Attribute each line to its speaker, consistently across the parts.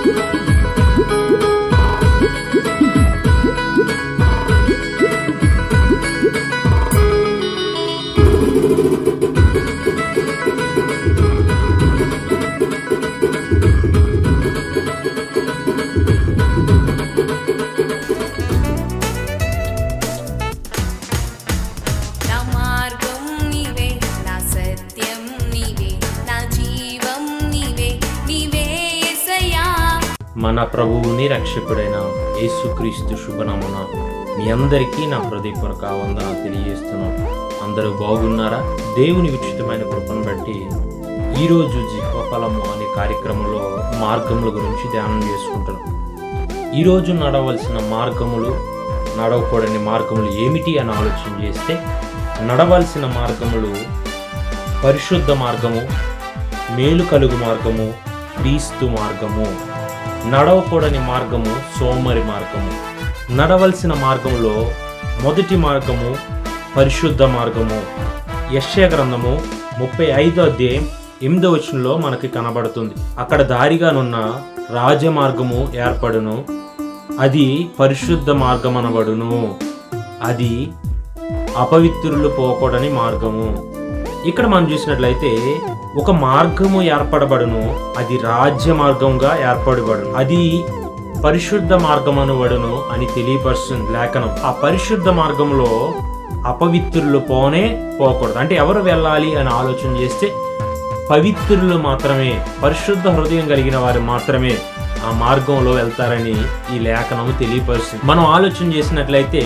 Speaker 1: నా మార్గం నీవే నా సత్యం నీవే నా జీవం నీవే నీవే యేసయ్యా
Speaker 2: మన ప్రభువుని రక్షకుడైన యేసుక్రీస్తు శుభనామన మీ అందరికీ నా హృదయపూర్వక వందన తెలియజేస్తున్నాం అందరూ బాగున్నారా దేవుని ఉచితమైన కృపను బట్టి ఈరోజు జిహ్వఫలము అనే కార్యక్రమంలో మార్గముల గురించి ధ్యానం చేసుకుంటున్నాం ఈరోజు నడవలసిన మార్గములు నడవకూడని మార్గములు ఏమిటి అని ఆలోచన చేస్తే నడవలసిన మార్గములు పరిశుద్ధ మార్గము మేలు కలుగు మార్గము క్రీస్తు మార్గము నడవకూడని మార్గము సోమరి మార్గము నడవలసిన మార్గములో మొదటి మార్గము పరిశుద్ధ మార్గము యశ్య గ్రంథము ముప్పై ఐదో అధ్యాయం ఎనిమిదో వచనంలో మనకి కనబడుతుంది అక్కడ దారిగానున్న రాజమార్గము ఏర్పడును అది పరిశుద్ధ మార్గం అనబడును అది అపవిత్రులు పోకూడని మార్గము ఇక్కడ మనం చూసినట్లయితే ఒక మార్గము ఏర్పడబడును అది రాజ్య మార్గంగా ఏర్పడబడును అది పరిశుద్ధ మార్గం అనబడును అని తెలియపరుస్తుంది లేఖనం ఆ పరిశుద్ధ మార్గంలో అపవిత్రులు పోనే పోకూడదు అంటే ఎవరు వెళ్ళాలి అని ఆలోచన చేస్తే పవిత్రులు మాత్రమే పరిశుద్ధ హృదయం కలిగిన వారు మాత్రమే ఆ మార్గంలో వెళ్తారని ఈ లేఖనము తెలియపరుస్తుంది మనం ఆలోచన చేసినట్లయితే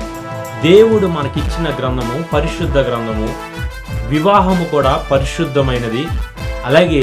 Speaker 2: దేవుడు మనకిచ్చిన గ్రంథము పరిశుద్ధ గ్రంథము వివాహము కూడా పరిశుద్ధమైనది అలాగే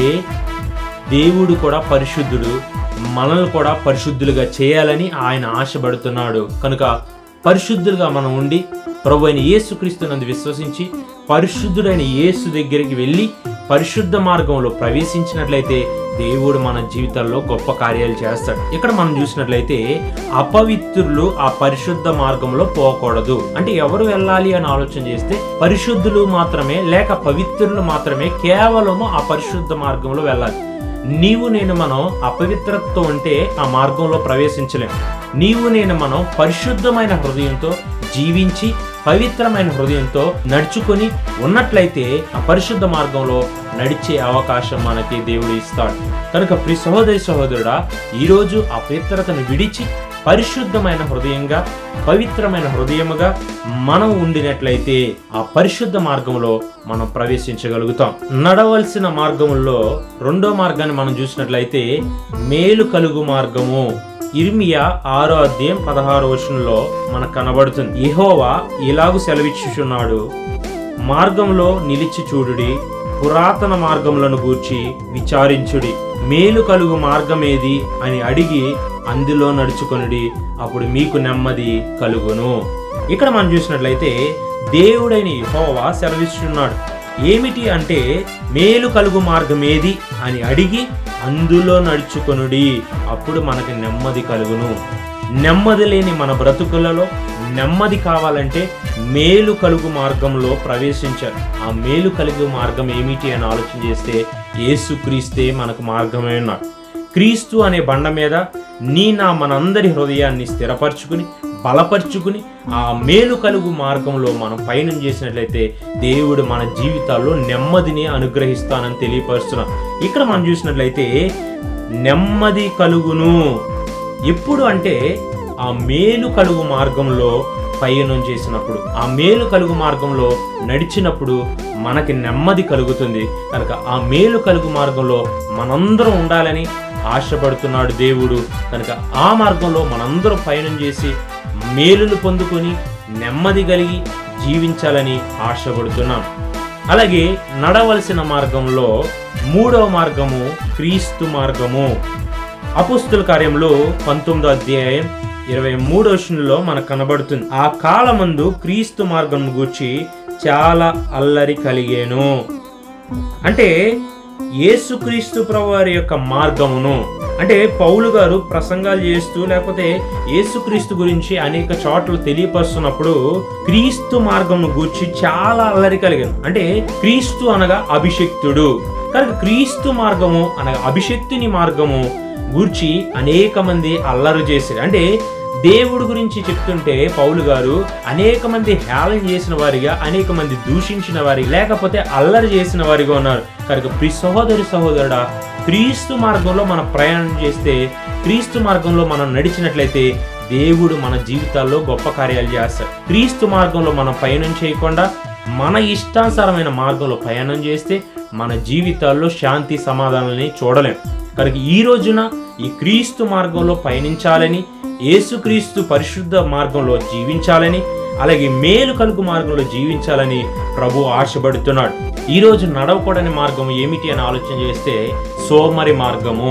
Speaker 2: దేవుడు కూడా పరిశుద్ధుడు మనల్ని కూడా పరిశుద్ధులుగా చేయాలని ఆయన ఆశపడుతున్నాడు కనుక పరిశుద్ధులుగా మనం ఉండి ప్రభు అయిన యేసుక్రీస్తునందు విశ్వసించి పరిశుద్ధుడైన యేసు దగ్గరికి వెళ్ళి పరిశుద్ధ మార్గంలో ప్రవేశించినట్లయితే దేవుడు మన జీవితాల్లో గొప్ప కార్యాలు చేస్తాడు ఇక్కడ మనం చూసినట్లయితే అపవిత్రులు ఆ పరిశుద్ధ మార్గంలో పోకూడదు అంటే ఎవరు వెళ్ళాలి అని ఆలోచన చేస్తే పరిశుద్ధులు మాత్రమే లేక పవిత్రులు మాత్రమే కేవలము ఆ పరిశుద్ధ మార్గంలో వెళ్ళాలి నీవు నేను మనం అపవిత్రతతో ఉంటే ఆ మార్గంలో ప్రవేశించలేం నీవు నేను మనం పరిశుద్ధమైన హృదయంతో జీవించి పవిత్రమైన హృదయంతో నడుచుకొని ఉన్నట్లయితే ఆ పరిశుద్ధ మార్గంలో నడిచే అవకాశం మనకి దేవుడు ఇస్తాడు కనుక ప్రి సహోదరి సహోదరుడా ఈరోజు ఆ పవిత్రతను విడిచి పరిశుద్ధమైన హృదయంగా పవిత్రమైన హృదయముగా మనం ఉండినట్లయితే ఆ పరిశుద్ధ మార్గంలో మనం ప్రవేశించగలుగుతాం నడవలసిన మార్గంలో రెండో మార్గాన్ని మనం చూసినట్లయితే మేలు కలుగు మార్గము ఇర్మియా ఆరో అధ్యాయం పదహారు వచనంలో మనకు కనబడుతుంది యెహోవా ఇలాగు సెలవిచ్చుచున్నాడు మార్గంలో నిలిచి చూడుడి పురాతన మార్గములను గూర్చి విచారించుడి మేలు కలుగు మార్గమేది అని అడిగి అందులో నడుచుకొనుడి అప్పుడు మీకు నెమ్మది కలుగును ఇక్కడ మనం చూసినట్లయితే దేవుడైన యెహోవా సెలవిస్తున్నాడు ఏమిటి అంటే మేలు కలుగు మార్గం ఏది అని అడిగి అందులో నడుచుకొనుడి అప్పుడు మనకి నెమ్మది కలుగును నెమ్మది లేని మన బ్రతుకులలో నెమ్మది కావాలంటే మేలు కలుగు మార్గంలో ప్రవేశించాలి ఆ మేలు కలుగు మార్గం ఏమిటి అని ఆలోచన చేస్తే యేసుక్రీస్తే మనకు మార్గమే ఉన్నాడు క్రీస్తు అనే బండ మీద నీ నా మనందరి హృదయాన్ని స్థిరపరచుకుని బలపరుచుకుని ఆ మేలు కలుగు మార్గంలో మనం పయనం చేసినట్లయితే దేవుడు మన జీవితాల్లో నెమ్మదిని అనుగ్రహిస్తానని తెలియపరుస్తున్నాం ఇక్కడ మనం చూసినట్లయితే నెమ్మది కలుగును ఎప్పుడు అంటే ఆ మేలు కలుగు మార్గంలో పయనం చేసినప్పుడు ఆ మేలు కలుగు మార్గంలో నడిచినప్పుడు మనకి నెమ్మది కలుగుతుంది కనుక ఆ మేలు కలుగు మార్గంలో మనందరం ఉండాలని ఆశపడుతున్నాడు దేవుడు కనుక ఆ మార్గంలో మనందరం పయనం చేసి మేలును పొందుకొని నెమ్మది కలిగి జీవించాలని ఆశపడుతున్నాం అలాగే నడవలసిన మార్గంలో మూడవ మార్గము క్రీస్తు మార్గము అపుస్తుల కార్యంలో పంతొమ్మిదో అధ్యాయం ఇరవై మూడో వచనంలో మనకు కనబడుతుంది ఆ కాలమందు క్రీస్తు మార్గం గూర్చి చాలా అల్లరి కలిగేను అంటే యేసుక్రీస్తు ప్రభువారి యొక్క మార్గమును అంటే పౌలు గారు ప్రసంగాలు చేస్తూ లేకపోతే యేసుక్రీస్తు గురించి అనేక చోట్ల తెలియపరుస్తున్నప్పుడు క్రీస్తు మార్గమును గూర్చి చాలా అల్లరి కలిగాను అంటే క్రీస్తు అనగా అభిషక్తుడు కనుక క్రీస్తు మార్గము అనగా అభిషక్తుని మార్గము గూర్చి అనేక మంది అల్లరు చేశారు అంటే దేవుడి గురించి చెప్తుంటే పౌలు గారు అనేక మంది హేళన చేసిన వారిగా అనేక మంది దూషించిన వారి లేకపోతే అల్లరి చేసిన వారిగా ఉన్నారు కనుక ప్రి సహోదరి సహోదరుడా క్రీస్తు మార్గంలో మనం ప్రయాణం చేస్తే క్రీస్తు మార్గంలో మనం నడిచినట్లయితే దేవుడు మన జీవితాల్లో గొప్ప కార్యాలు చేస్తాడు క్రీస్తు మార్గంలో మనం పయనం చేయకుండా మన ఇష్టానుసారమైన మార్గంలో ప్రయాణం చేస్తే మన జీవితాల్లో శాంతి సమాధానాలని చూడలేం కనుక ఈ రోజున ఈ క్రీస్తు మార్గంలో పయనించాలని యేసుక్రీస్తు పరిశుద్ధ మార్గంలో జీవించాలని అలాగే మేలు కలుగు మార్గంలో జీవించాలని ప్రభు ఆశపడుతున్నాడు ఈ రోజు నడవకూడని మార్గం ఏమిటి అని ఆలోచన చేస్తే సోమరి మార్గము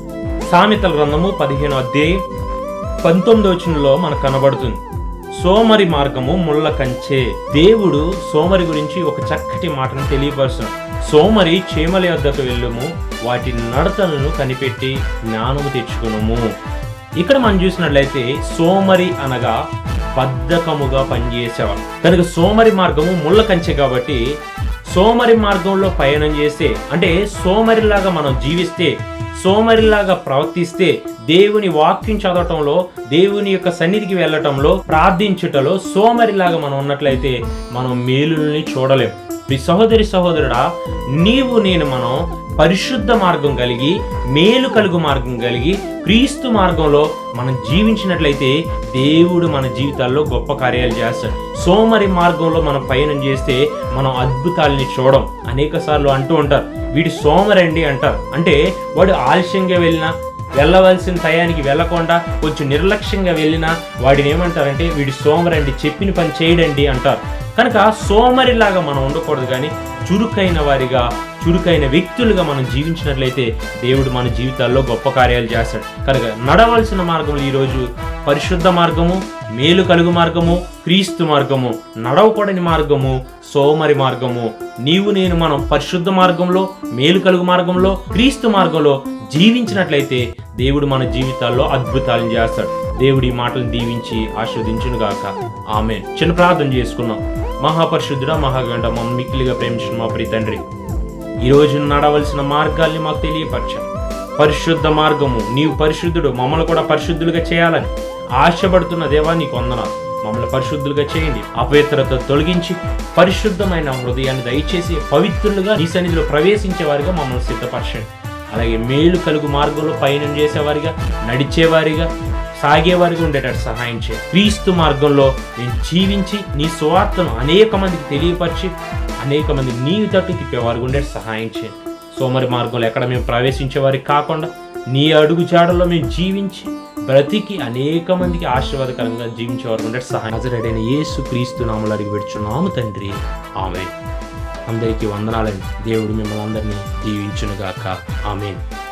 Speaker 2: సామెతల గ్రంథము పదిహేను అధ్యాయం పంతొమ్మిది వచనంలో మనకు కనబడుతుంది సోమరి మార్గము ముళ్ళ కంచె దేవుడు సోమరి గురించి ఒక చక్కటి మాటను తెలియపరుస్తున్నాడు సోమరి చీమల యొద్దకు వెళ్ళుము వాటి నడతలను కనిపెట్టి జ్ఞానము తెచ్చుకునుము ఇక్కడ మనం చూసినట్లయితే సోమరి అనగా బద్ధకముగా పనిచేసేవాడు కనుక సోమరి మార్గము ముళ్ళ కంచె కాబట్టి సోమరి మార్గంలో పయనం చేస్తే అంటే సోమరిలాగా మనం జీవిస్తే సోమరిలాగా ప్రవర్తిస్తే దేవుని వాక్యం చదవటంలో దేవుని యొక్క సన్నిధికి వెళ్ళటంలో ప్రార్థించుటలో సోమరిలాగా మనం ఉన్నట్లయితే మనం మేలుల్ని చూడలేం మీ సహోదరి సహోదరుడా నీవు నేను మనం పరిశుద్ధ మార్గం కలిగి మేలు కలుగు మార్గం కలిగి క్రీస్తు మార్గంలో మనం జీవించినట్లయితే దేవుడు మన జీవితాల్లో గొప్ప కార్యాలు చేస్తాడు సోమరి మార్గంలో మనం పయనం చేస్తే మనం అద్భుతాలని చూడం అనేక సార్లు అంటూ ఉంటారు వీడు సోమరండి అంటారు అంటే వాడు ఆలస్యంగా వెళ్ళినా వెళ్ళవలసిన టయానికి వెళ్ళకుండా కొంచెం నిర్లక్ష్యంగా వెళ్ళినా వాడిని ఏమంటారంటే వీడి సోమరండి చెప్పిన పని చేయడండి అంటారు కనుక సోమరిలాగా మనం ఉండకూడదు కానీ చురుకైన వారిగా చురుకైన వ్యక్తులుగా మనం జీవించినట్లయితే దేవుడు మన జీవితాల్లో గొప్ప కార్యాలు చేస్తాడు కనుక నడవలసిన మార్గంలో ఈరోజు పరిశుద్ధ మార్గము మేలు కలుగు మార్గము క్రీస్తు మార్గము నడవకూడని మార్గము సోమరి మార్గము నీవు నేను మనం పరిశుద్ధ మార్గంలో మేలు కలుగు మార్గంలో క్రీస్తు మార్గంలో జీవించినట్లయితే దేవుడు మన జీవితాల్లో అద్భుతాలను చేస్తాడు దేవుడి ఈ మాటలు దీవించి ఆస్వాదించును గాక ఆమె చిన్న ప్రార్థన చేసుకున్నాం మహాపరిశుద్ధుడ మహాగండ మమ్మల్ని మిక్కిలిగా ప్రేమించిన మా ప్రియ తండ్రి ఈ రోజు నడవలసిన మార్గాల్ని మాకు తెలియపరచాం పరిశుద్ధ మార్గము నీవు పరిశుద్ధుడు మమ్మల్ని కూడా పరిశుద్ధులుగా చేయాలని ఆశపడుతున్న దేవా నీకు వందనాలు మమ్మల్ని పరిశుద్ధులుగా చేయండి అపవిత్రత తొలగించి పరిశుద్ధమైన హృదయాన్ని దయచేసి పవిత్రులుగా నీ సన్నిధిలో ప్రవేశించే వారిగా మమ్మల్ని సిద్ధపరచండి అలాగే మేలు కలుగు మార్గంలో పయనం చేసేవారిగా నడిచేవారిగా సాగేవారిగా ఉండేటట్టు సహాయం చేయి క్రీస్తు మార్గంలో నేను జీవించి నీ సువార్తను అనేక మందికి తెలియపరిచి అనేక మంది నీ తట్టు తిప్పేవారు ఉండే సహాయం చేయండి సోమరి మార్గంలో ఎక్కడ మేము ప్రవేశించే వారికి కాకుండా నీ అడుగు జాడల్లో మేము జీవించి బ్రతికి అనేక మందికి ఆశీర్వాదకరంగా జీవించేవారు ఉండే సహాయం హాజరైన యేసు క్రీస్తు నామలు అడిగి పెడుచున్నాము తండ్రి ఆమె అందరికీ వందనాలండి దేవుడు మిమ్మల్ని అందరినీ దీవించునుగాక ఆమెన్